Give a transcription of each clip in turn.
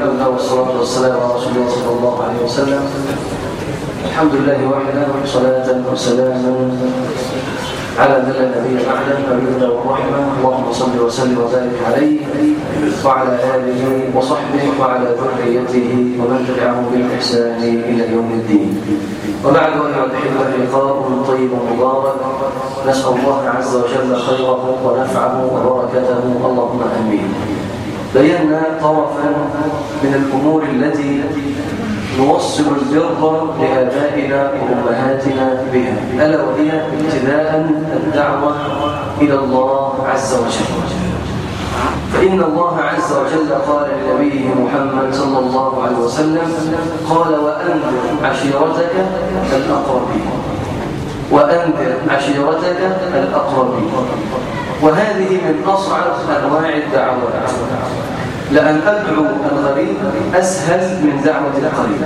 لله والصلاة والسلام على رسول الله صلى الله عليه وسلم الحمد لله وحده صلاة وسلاما على ذل النبي معنا نبينا والرحمة اللهم صل وسلم وبارك عليه وعلى آله وصحبه وعلى ذريته ومن تبعهم بالإحسان إلى يوم الدين وبعد أيها الأحبة لقاء طيب مبارك نسأل الله عز وجل خيره ونفعه وبركته اللهم آمين بينا طرفا من الأمور التي نوصل البر لآبائنا وأمهاتنا بها ألا وهي ابتداء الدعوة إلى الله عز وجل فإن الله عز وجل قال لنبيه محمد صلى الله عليه وسلم قال وأنذر عشيرتك الأقربين وأنذر عشيرتك الأقربين وهذه من أصعب أنواع الدعوات لأن أدعو الغريب أسهل من دعوة القريب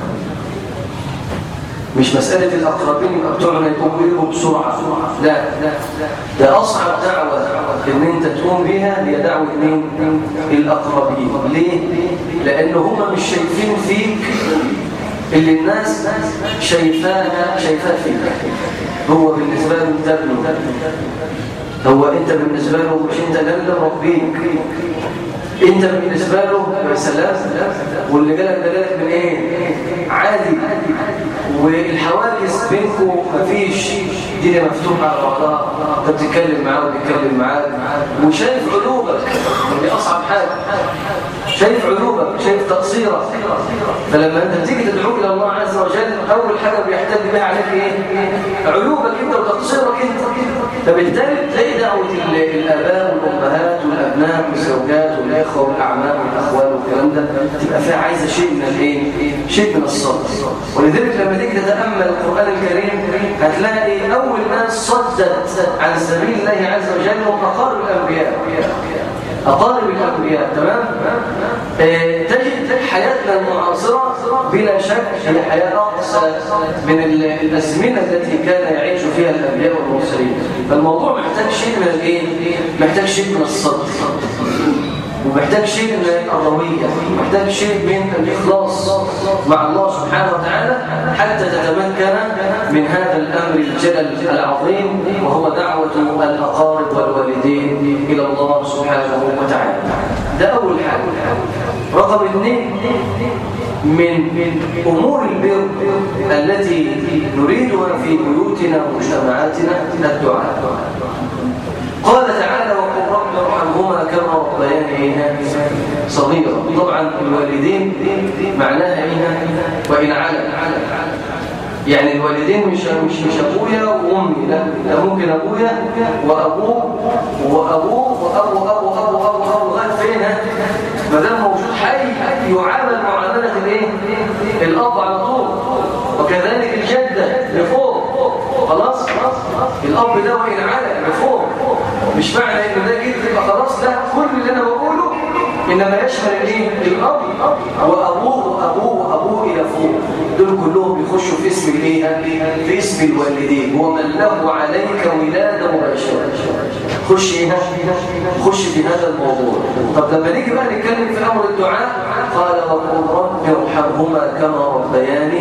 مش مسألة الأقربين يبقى بتوعنا يقوموا بسرعة لا ده أصعب دعوة إن أنت تقوم بها هي دعوة مين؟ الأقربين ليه؟ لأن هم مش شايفين فيك اللي الناس شايفاها شايفاها فيك هو بالنسبة له انت ابنه هو انت بالنسبة له مش انت اللي مربيك انت بالنسبة له سلام واللي جالك ده جالك من ايه عادي والحواجز بينكم مفيش الدنيا مفتوحة على بعضها انت بتتكلم معاه وبيتكلم معاك وشايف علومك دي اصعب حاجة شايف علومك شايف تقصيرك فلما انت تيجي تدعو الى الله عز وجل اول حاجة بيحتاج بها عليك ايه علومك انت وتقصيرك انت فبالتالي تلاقي دعوة الاباء والامهات والابناء والزوجات والاخوه والاعمام والاخوال والكلام ده تبقى فيها عايزه شيء من الايه شيء من الصبر ولذلك لما تيجي تتامل القران الكريم هتلاقي اول ناس صدت عن سبيل الله عز وجل هم اقارب الانبياء أقارب الأنبياء تمام؟ آه تجد حياتنا المعاصرة بلا شك هي حياة أقصى من الأزمنة التي كان يعيش فيها الأنبياء والمرسلين فالموضوع محتاج شيء من الإيه؟ محتاج شيء من الصدق ومحتاج شيء من الأرضوية محتاج شيء من الإخلاص مع الله سبحانه وتعالى حتى تتمكن من هذا الأمر الجلل العظيم وهو دعوة الأقارب والوالدين إلى الله سبحانه وتعالى ده أول حاجة رقم اثنين من أمور البر التي نريدها في بيوتنا ومجتمعاتنا الدعاء قال تعالى وقل رب ارحمهما كما ربياني صغيرا طبعا الوالدين معناها ايه وان على يعني الوالدين مش مش مش ابويا وامي لا ده ممكن ابويا وابوه وابوه وابو ابو ابو ابو ابو لغايه فين ما دام موجود حي يعامل معامله الايه الاب على طول وكذلك الجده لفوق خلاص الاب ده وان على لفوق مش معنى ان ده جد يبقى خلاص لا كل اللي انا بقوله انما يشمل الايه الاب وابوه وابوه وابوه الى فوق دول كلهم بيخشوا في اسم الايه في اسم الوالدين ومن له عليك ولاده مباشره خش ايه خش في هذا الموضوع طب لما نيجي بقى نتكلم في امر الدعاء قال وقل رب ارحمهما كما ربياني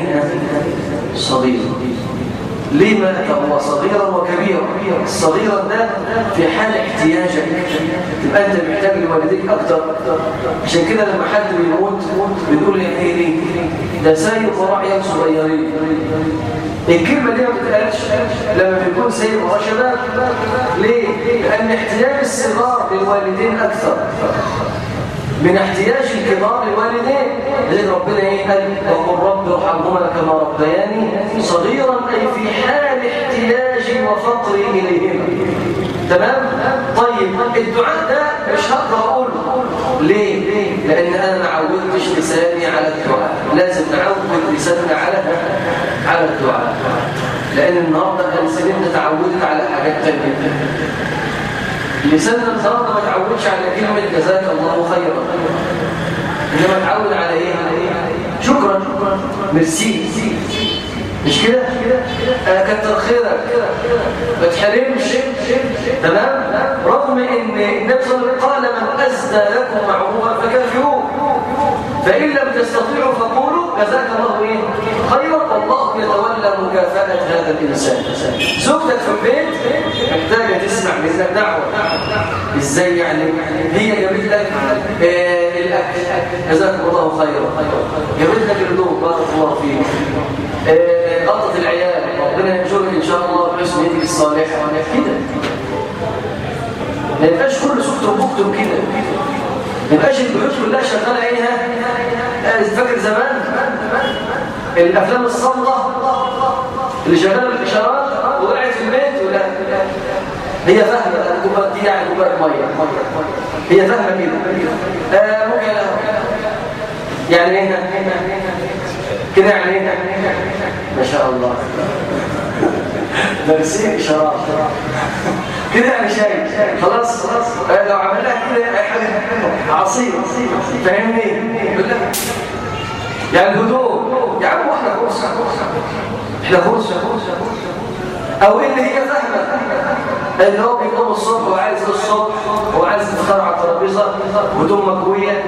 صغيرا ليه ما هو صغيرا وكبيرا الصغيرا ده في حال احتياجك تبقى انت محتاج لوالديك اكتر عشان كده لما حد بيموت بنقول يا خيري ده سايب وراء عيال صغيرين الكلمه دي ما بتتقالش لما بيكون سايب وراء شباب ليه لان احتياج الصغار للوالدين اكثر من احتياج الكبار للوالدين لذلك ربنا ايه قال وقل رب ارحمهما كما ربياني صغيرا اي في حال احتياجي وفقري اليهما تمام طيب الدعاء ده مش هقدر اقوله ليه لان انا ما عودتش لساني على الدعاء لازم نعود لساننا على على الدعاء لان النهارده الانسان تعودت على حاجات ثانيه لساننا النهارده ما تعودش على كلمه جزاك الله خيرا انما اتعود على ايه شكرا ميرسي مش كده آه كتر خيرك ما تحرمش تمام رغم ان النبي صلى الله عليه وسلم قال من اسدى لكم معروفا فكافئوه فإن لم تستطيعوا فقولوا جزاك الله إيه؟ خيرا والله يتولى مكافأة هذا الإنسان زوجتك في البيت محتاجة تسمع منك دعوة إزاي يعني هي جابت لك آه الأكل جزاك الله خيرا جابت لك الهدوء بارك الله فيك آه غلطة العيال ربنا ينشرك إن شاء الله بحسن يدك الصالحة كده ما يبقاش كل سكتر بكتر كده ما يبقاش البيوت كلها شغاله ايه فاكر زمان الافلام الصامته اللي شغاله بالاشارات وقعت في البيت ولا هي فاهمه الكوبايه دي يعني كوبايه ميه هي فاهمه كده آه ممكن يعني ايه كده يعني ايه ما شاء الله درسين اشارات كده يعني شاي خلاص خلاص لو عملناها كده حاجه عصير فاهمني يعني الهدوء يا عم احنا فرصه احنا فرصه او ان هي فاهمه ان هو بيقوم الصبح وعايز الصبح وعايز يفطر على الترابيزه هدوم مكويه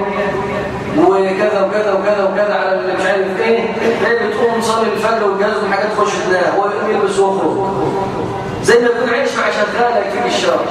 وكذا وكذا وكذا وكذا على اللي مش عارف ايه هي بتقوم تصلي الفجر والجهاز وحاجات تخش تنام هو يلبس ويخرج زي ما يكون عايش مع شغاله يكفيك الشر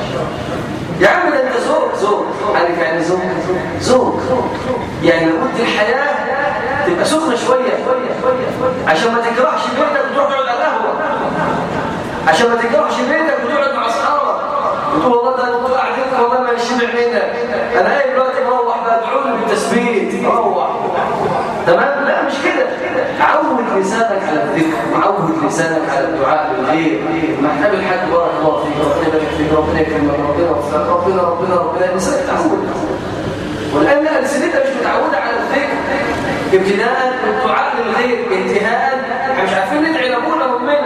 يا عم ده انت زوج زوج عارف يعني زوج زوج يعني لابد الحياه تبقى سخنه شويه عشان ما تكرهش بيتك وتروح تقعد على القهوه عشان ما تكرهش بيتك وتقعد مع اصحابك وتقول والله ده انتوا قاعدين والله ما يشبع هنا انا قايل دلوقتي مروح بقى ادعوا لي بالتثبيت روح تمام لا مش كده عود لسانك على الذكر وعود لسانك على الدعاء للغير محتاج الحاج بارك الله فيك ربنا يبارك فيك ربنا يكرمك ربنا يوفقك ربنا ربنا ربنا الانسان يتعود والان السنتها مش متعوده على الذكر ابتداء الدعاء للغير انتهاء احنا مش عارفين ندعي لابونا وامنا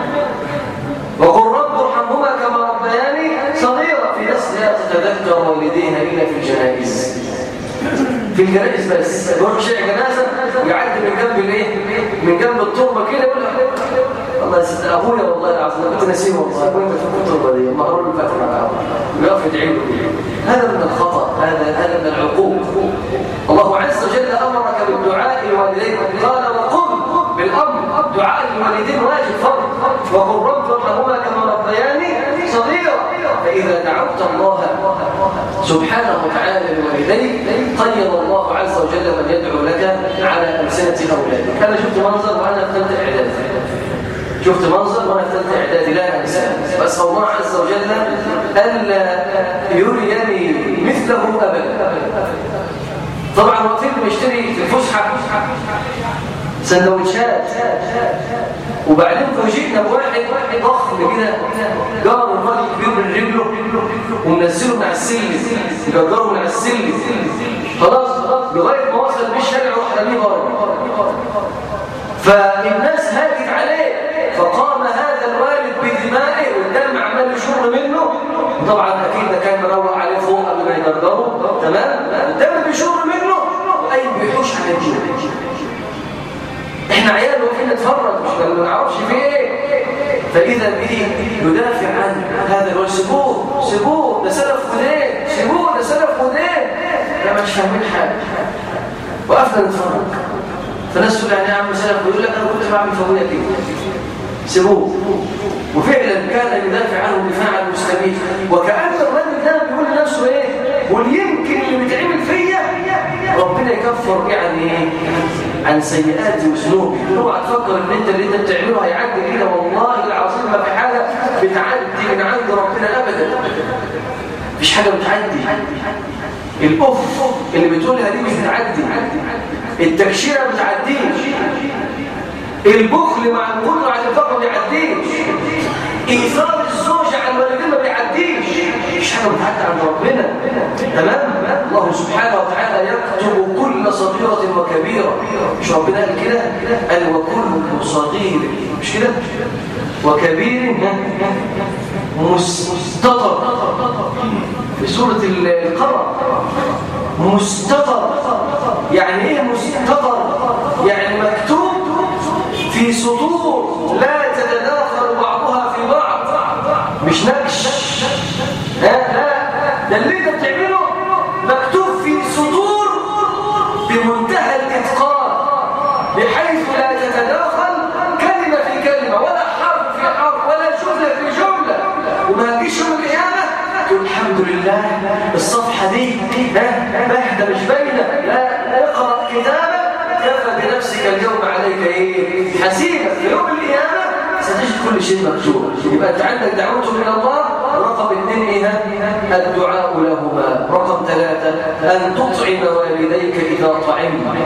وقل رب ارحمهما كما ربياني صغيرا في ناس لا تتذكر والديها الا في الجنائز في الجنائز بس يروح شيء جنازه ويعدي من جنب الايه من جنب التربه كده يقول والله يا ست ابويا والله العظيم كنت نسيم والله ابويا في التربه دي ما قالوا الفاتحه ويقف يدعي له هذا من الخطا هذا هذا من العقوق الله عز وجل امرك بالدعاء للوالدين قال وقم بالامر دعاء الوالدين واجب فرض وقل رب ارحمهما كما ربياني صغيرا فاذا دعوت الله سبحانه وتعالى لوالديك قيض الله عز وجل من يدعو لك على ألسنة أولادك أنا شفت منظر وأنا في ثالثة إعداد شفت منظر وأنا في ثالثة إعداد لا أنساه وأسأل الله عز وجل ألا يريني مثله أبدا طبعا واقفين بنشتري في الفسحة سندوتشات وبعدين فوجئنا بواحد ضخم كده جار الراجل كبير من رجله ومنزله من على السلم جرجره من على السلم خلاص لغايه ما وصل بيه الشارع وراح رميه بره فالناس هاجت عليه فقام هذا الوالد بدمائه والدم عمال يشر منه طبعا اكيد ده كان مروق عليه فوق قبل ما يجرجره تمام الدم بيشر منه واي بيحوش على الجنة احنا عيال واقفين نتفرج مش ما نعرفش في ايه فاذا به يدافع عن هذا الوالد سيبوه سيبوه ده سلف ودين سيبوه ده سلف ودين لا مش فاهمين حاجه وقفنا نتفرج فناس تقول يعني يا عم سلف ويقول لك انا كنت بعمل فوقيه كده سيبوه وفعلا كان يدافع عنه دفاعا مستميت وكأن الرجل ده بيقول لنفسه ايه قول يمكن اللي بيتعمل فيا ربنا يكفر يعني ايه عن سيئاتي وذنوبي اوعى تفكر ان انت اللي انت بتعمله هيعدي كده والله العظيم ما في حاجه بتعدي من عند ربنا ابدا مفيش حاجه بتعدي الاف اللي بتقولها دي مش بتعدي التكشيره ما بتعديش البخل مع القدره على الانفاق ما بيعديش ايثار الزوج على الوالدين ما بيعديش مش حاجه بتعدي عند ربنا تمام الله سبحانه وتعالى يكتب كل صغيره وكبيره مش ربنا قال كده قال وكل صغير مش كده وكبير مستطر في سوره القمر مستطر يعني ايه مستطر يعني مكتوب في سطور لا تتداخل بعضها في بعض مش نكش لا لا ده اللي انت بتعمله مكتوب في سطور بمنتهى الاتقان بحيث لا تتداخل كلمه في كلمه ولا حرف في حرف ولا جمله في جمله وما تجيش يوم القيامه تقول الحمد لله الصفحه دي ها باهته مش باينه لا اقرا كتابك كفى بنفسك اليوم عليك ايه حسيبا في يوم القيامه ستجد كل شيء مكتوب يبقى انت عندك دعوته من الله رقم اثنين ايه الدعاء لهما رقم ثلاثة أن تطعم والديك إذا طعمت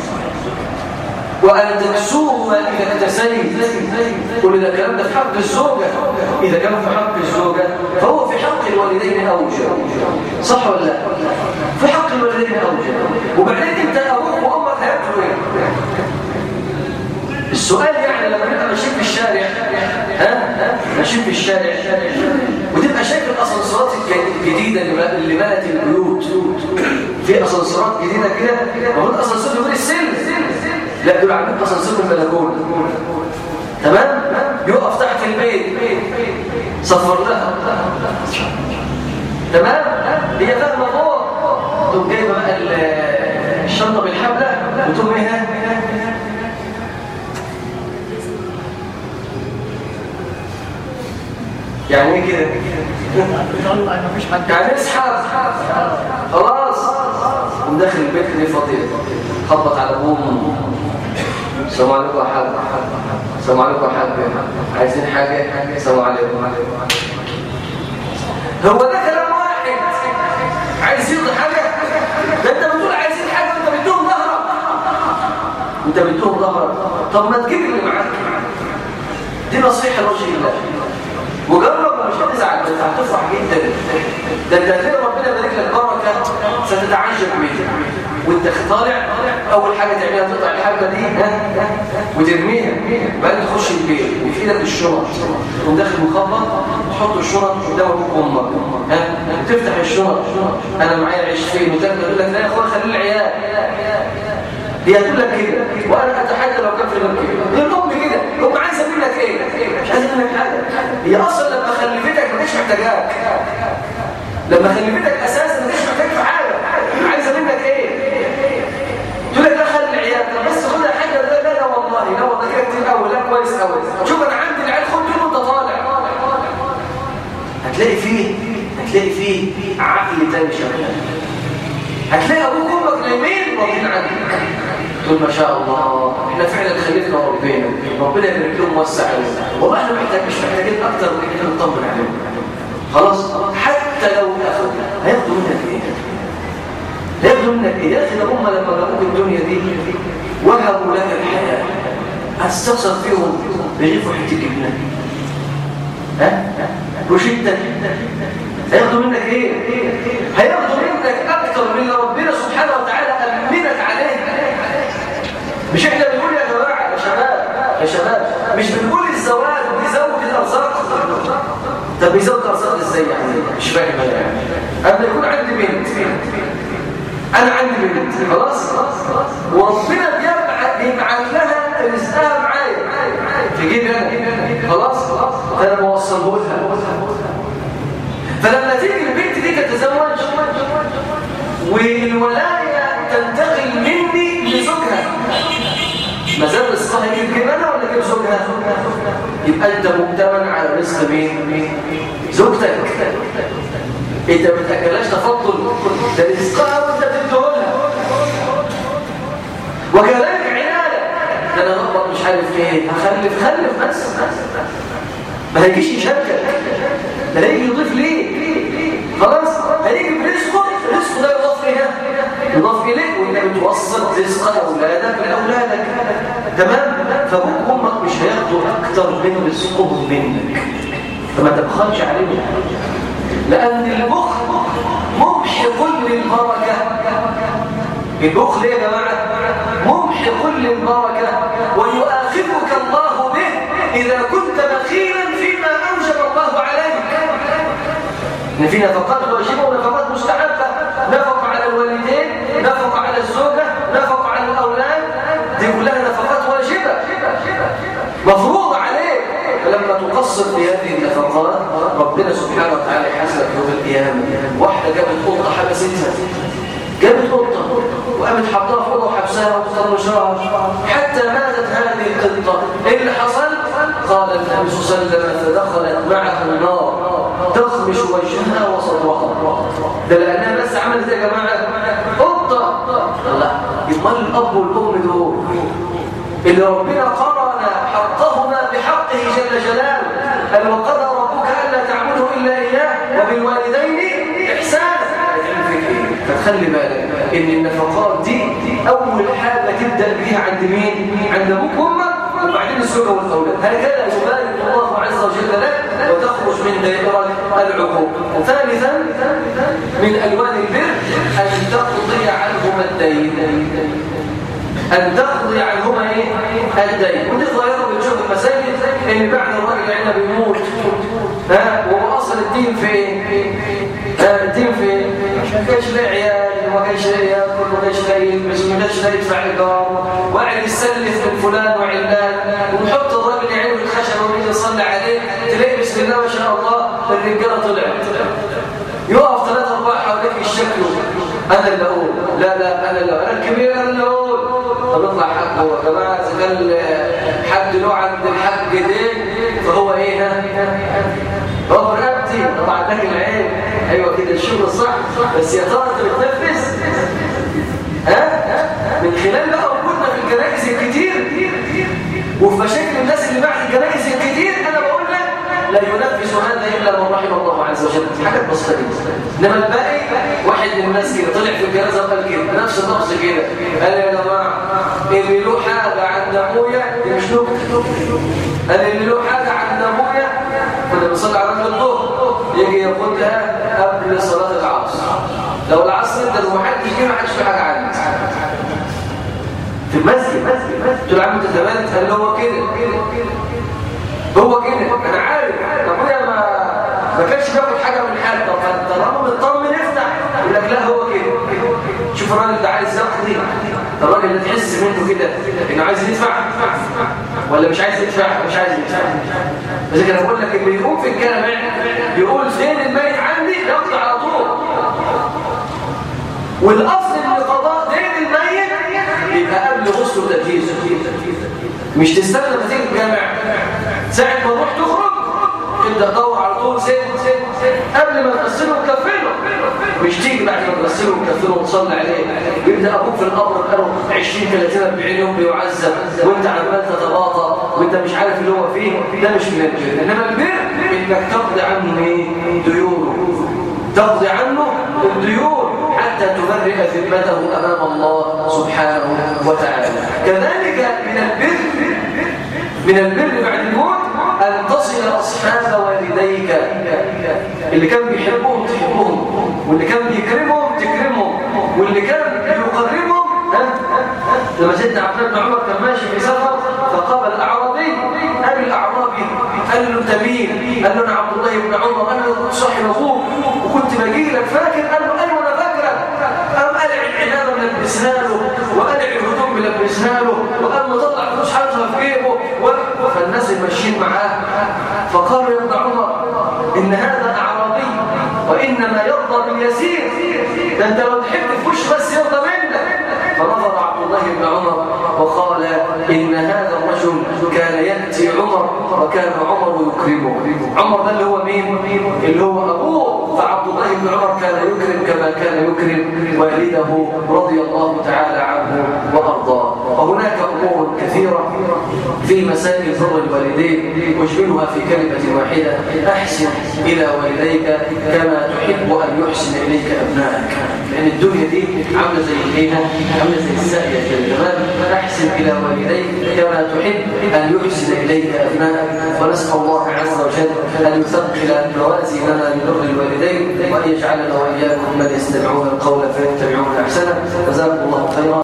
وأن تكسوهما إذا اكتسيت قل إذا كان في حق الزوجة إذا كان في حق الزوجة فهو في حق الوالدين أوجه صح ولا لا؟ في حق الوالدين أوجه وبعدين أنت أبوك وأمك هياكلوا إيه؟ السؤال يعني لما نبقى ماشيين في الشارع ها ماشيين في الشارع وتبقى شايف الاسانسيرات الجديده اللي ملت البيوت في اسانسيرات جديده كده المفروض اسانسير يقول السلم لا دول عاملين اسانسير من البلكونه تمام يقف تحت البيت صفر لها تمام هي فاهمه فوق تقوم جايبه بقى الشنطه بالحبله وتقوم ايه يعني ايه كده يعني اسحب خلاص وداخل البيت ليه فاضيه خبط على ابوه السلام عليكم يا حاج السلام عليكم يا حاج عايزين حاجه السلام عليكم هو ده كلام واحد عايز يرضي حاجه ده انت بتقول عايزين حاجه وانت بتدوم ظهرك انت بتدوم ظهرك طب ما تجيب اللي معاك دي نصيحه لوجه الله وجرب ومش هتزعل انت هتفرح جدا ده انت هتلاقي ربنا يبارك لك بركه ستتعجب منها وانت طالع اول حاجه تعملها تقطع الحبه دي وترميها بعدين تخش البيت وفي ايدك الشنط تقوم داخل مخبط تحط الشنط قدام ابوك وامك ها تفتح الشنط انا معايا عيش فين وتبدا تقول لك لا يا اخويا خلي العيال هي هتقول لك كده وانا اتحدى لو كان في غير كده هي الام كده هم عايزه منك ايه مش عايزه منك حاجه هي اصلا لما خلفتك ما كانتش محتاجاك لما خلفتك اساسا ما كانتش محتاج في حاجه عايزه منك ايه تقول لك لا خلي العيال بس خدها حاجه لا لا لا والله لا والله كده كتير قوي لا كويس قوي شوف انا عندي العيال خد منه وانت طالع هتلاقي فيه هتلاقي فيه عقل تاني شغال هتلاقي ابوك وامك نايمين راضيين عنك تقول ما شاء الله احنا فعلا خلفنا ربنا ربنا يبارك لهم وسع والله احنا محتاج مش محتاجين اكتر من كده نطمن عليهم خلاص حتى لو اخذنا هياخدوا منك ايه هياخدوا منك ايه يا اخي ده هم لما جابوك الدنيا دي وهبوا لك الحياه استخسر فيهم بيغيفوا حته جبنه ها روشتة هياخدوا منك ايه هياخدوا منك اكتر من ربنا سبحانه وتعالى امنك عليه مش احنا بنقول يا جماعه يا شباب يا شباب مش بنقول الزواج بيزود الارزاق طب بيزود الارزاق ازاي يعني مش فاهم انا يعني اما يكون عندي بنت انا عندي بنت خلاص وربنا بيبعت بيبعت لها رزقها معايا في جيبي انا خلاص انا بوصله لها فلما تيجي البنت دي تتزوج والولايه تنتقل مني لزوجها ما زال رزقها يجي تجيب انا ولا تجيب زوجها يبقى انت مؤتمن على رزق مين زوجتك انت ما بتاكلهاش تفضل ده رزقها وانت بتديهولها وكذلك عيالك ده انا بقبض مش عارف ايه هخلف خلف بس ما هيجيش يشاركك ده هيجي يضيف ليه خلاص هيجي برزقه رزقه ده يضاف ايه يضاف اليك وانت بتوصل رزق اولادك لاولادك تمام فابوك وامك مش هياخدوا اكتر من رزقهم منك فما تبخلش عليهم لان البخل ممحق للبركه البخل يا جماعه ممحق للبركه ويؤاخذك الله به اذا كنت بخيلا فيما اوجب الله عليك ان في نفقات واجبه ونفقات مستحبه نفق على الوالدين نفق على الزوجه نفق على الاولاد دي كلها نفقات واجبه مفروضه عليك فلما تقصر في هذه النفقات ربنا سبحانه وتعالى يحاسبك يوم القيامه واحده جابت قطه حبستها جابت قطه وقامت حطها في اوضه وحبسها وطنشها حتى ماتت هذه القطه ايه اللي حصل قال النبي صلى الله عليه وسلم فدخلت معها النار تخمش وجهها وصدرها ده لانها بس عملت يا جماعه قطه لا يبقى الاب والام دول اللي ربنا قرن حقهما بحقه جل جلاله قال وقضى ربك الا تعبدوا الا اياه وبالوالدين احسانا فتخلي بالك ان النفقات دي اول حاجه تبدا بيها عند مين عند ابوك وامك وبعدين الزوجه والاولاد هكذا يبارك الله عز وجل لك وتخرج من دائره العقوق ثالثا من الوان البر ان تقضي عنهما الدين أن تقضي عنهما إيه؟ الدين ودي ظاهرة بنشوف المساجد إن بعد الراجل عندنا بيموت ها وهو أصل الدين في إيه؟ ها الدين في إيه؟ ما كانش لاقي عيال وما كانش لاقي ياكل وما كانش لاقي يلبس وما كانش لاقي يدفع ايجار وقاعد يسلف من فلان وعلان ونحط الراجل يعينه بالخشب ونيجي نصلي عليه تلاقي بسم الله ما شاء الله الرجاله طلعت يقف ثلاثة أربعة حواليك يشكلوا أنا اللي أقول لا لا أنا اللي أنا الكبير أنا اللي أقول طب اطلع حقه يا جماعة إذا كان حد له عند الحق دين فهو إيه ها؟ هو رقبتي طبعا لك العين أيوة كده الشغل صح بس يا ترى أنت بتنفذ ها؟ من خلال بقى وجودنا في الكنائس الكتير وفي مشاكل الناس اللي بعد الكنائس الكتير أنا بقول لك لا ينفذ هذا إلا من رحم الله عز وجل حاجات بسيطة جدا إنما الباقي واحد من الناس كده طلع في الجنازة وقال كده نفس اللفظ كده قال يا جماعة اللي له حاجة عند أبويا دي مش نكتة قال اللي له حاجة عند أبويا كنا بنصلي على رجل الظهر يجي ياخدها قبل صلاة العصر لو العصر انت ومحدش جه ما حدش في حاجة عندي في المسجد قلت له يا عم انت زمان قال له هو كده هو كده انا عارف ابويا ما ما كانش بياخد حاجه من حد طب طالما مطمن افتح يقول لك لا هو كده شوف الراجل ده عايز يقضي الراجل اللي تحس منه كده انه عايز يدفع ولا مش عايز يدفع مش عايز يدفع بس كده بقول لك اللي يقوم في الجامع يقول فين الميت عندي يقضي على طول والاصل ان قضاء دين الميت يبقى قبل غسله وتجهيزه مش تستنى لما تيجي الجامع ساعة ما تروح تخرج تبدأ تدور على طول سن سن قبل ما تغسله وتكفنه مش تيجي بعد ما تغسله وتكفنه وتصلي عليه يبدأ أبوك في القبر بقاله 20 30 40 يوم بيعذب وأنت عمال تتباطأ وأنت مش عارف اللي هو فيه ده مش من البر إنما البر إنك تقضي عنه إيه؟ ديونه تقضي عنه الديون حتى تبرئ ذمته أمام الله سبحانه وتعالى كذلك من البر من البر بعد الموت أن تصل أصحاب والديك اللي كان بيحبهم تحبهم واللي كان بيكرمهم تكرمهم واللي كان يقربهم لما سيدنا عبد الله بن عمر كان ماشي في سفر فقابل الأعرابي قال الأعرابي قال له أنت مين؟ قال له أنا عبد الله بن عمر قال له صاحب أخوك وكنت باجي لك فاكر؟ قال له أيوه أنا فاكرك قام قلع العمامة ملبسها له وقلع الهدوم ملبسها له وقام مطلع فلوس حاطها في جيبه فالناس اللي ماشيين معاه فقالوا يا ابن عمر إن هذا أعرابي وإنما يرضى باليسير ده أنت لو تحب تفوش بس يرضى منك فنظر عبد الله بن عمر وقال إن هذا الرجل كان يأتي عمر وكان عمر يكرمه عمر ده اللي هو مين؟ اللي هو أبوه فعبد الله بن عمر كان يكرم كما كان يكرم والده رضي الله تعالى عنه وأرضاه وهناك أمور كثيرة في مسائل بر الوالدين أجملها في كلمة واحدة أحسن إلى والديك كما تحب أن يحسن إليك أبنائك لأن الدنيا دي عاملة زي الهينة عاملة زي السائية في الجمال أحسن إلى والديك كما تحب أن يحسن إليك أبنائك ونسأل الله عز وجل أن يثقل موازيننا لبر الوالدين وأن يجعلنا وإياكم من يستمعون القول فيتبعون أحسنه جزاكم الله خيرا